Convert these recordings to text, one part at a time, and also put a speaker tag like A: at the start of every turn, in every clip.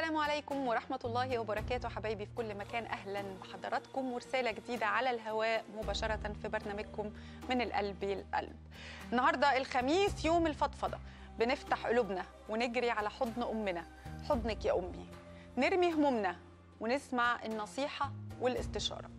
A: السلام عليكم ورحمة الله وبركاته حبايبي في كل مكان أهلا بحضراتكم ورسالة جديدة على الهواء مباشرة في برنامجكم من القلب للقلب النهاردة الخميس يوم الفضفضة بنفتح قلوبنا ونجري على حضن أمنا حضنك يا أمي نرمي همومنا ونسمع النصيحة والاستشارة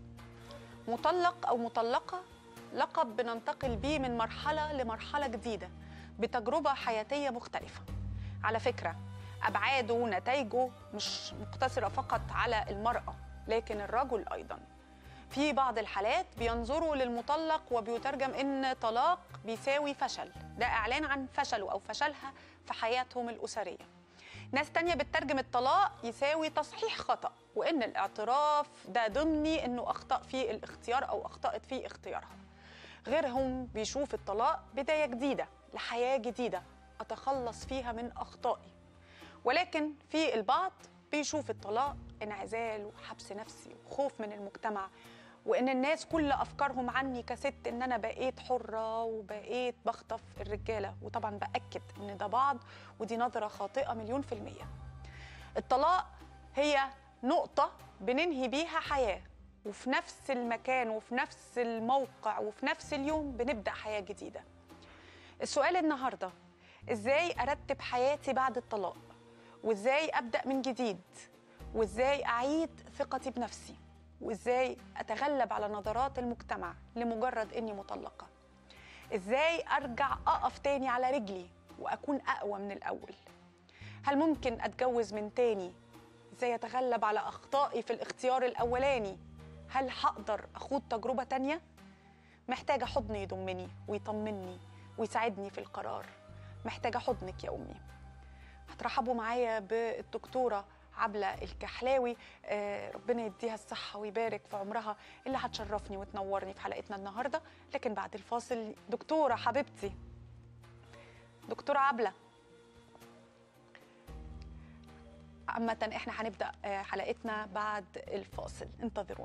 A: مطلق أو مطلقة لقب بننتقل بيه من مرحلة لمرحلة جديدة بتجربة حياتية مختلفة على فكرة أبعاده ونتائجه مش مقتصرة فقط على المرأة لكن الرجل أيضا في بعض الحالات بينظروا للمطلق وبيترجم إن طلاق بيساوي فشل ده إعلان عن فشله أو فشلها في حياتهم الأسرية ناس تانية بتترجم الطلاق يساوي تصحيح خطأ وإن الاعتراف ده ضمني إنه أخطأ في الاختيار أو أخطأت في اختيارها غيرهم بيشوف الطلاق بداية جديدة لحياة جديدة أتخلص فيها من أخطائي ولكن في البعض بيشوف الطلاق انعزال وحبس نفسي وخوف من المجتمع وان الناس كل افكارهم عني كست ان انا بقيت حره وبقيت بخطف الرجاله وطبعا باكد ان ده بعض ودي نظره خاطئه مليون في الميه الطلاق هي نقطه بننهي بيها حياه وفي نفس المكان وفي نفس الموقع وفي نفس اليوم بنبدا حياه جديده السؤال النهارده ازاي ارتب حياتي بعد الطلاق وازاي ابدا من جديد وازاي اعيد ثقتي بنفسي وازاي اتغلب على نظرات المجتمع لمجرد اني مطلقه ازاي ارجع اقف تاني على رجلي واكون اقوى من الاول هل ممكن اتجوز من تاني ازاي اتغلب على اخطائي في الاختيار الاولاني هل هقدر اخوض تجربه تانيه محتاجه حضن يضمني ويطمني ويساعدني في القرار محتاجه حضنك يا امي هترحبوا معايا بالدكتوره عبلة الكحلاوي آه ربنا يديها الصحة ويبارك في عمرها اللي هتشرفني وتنورني في حلقتنا النهاردة لكن بعد الفاصل دكتورة حبيبتي دكتورة عبلة عامة احنا هنبدأ آه، حلقتنا بعد الفاصل انتظرونا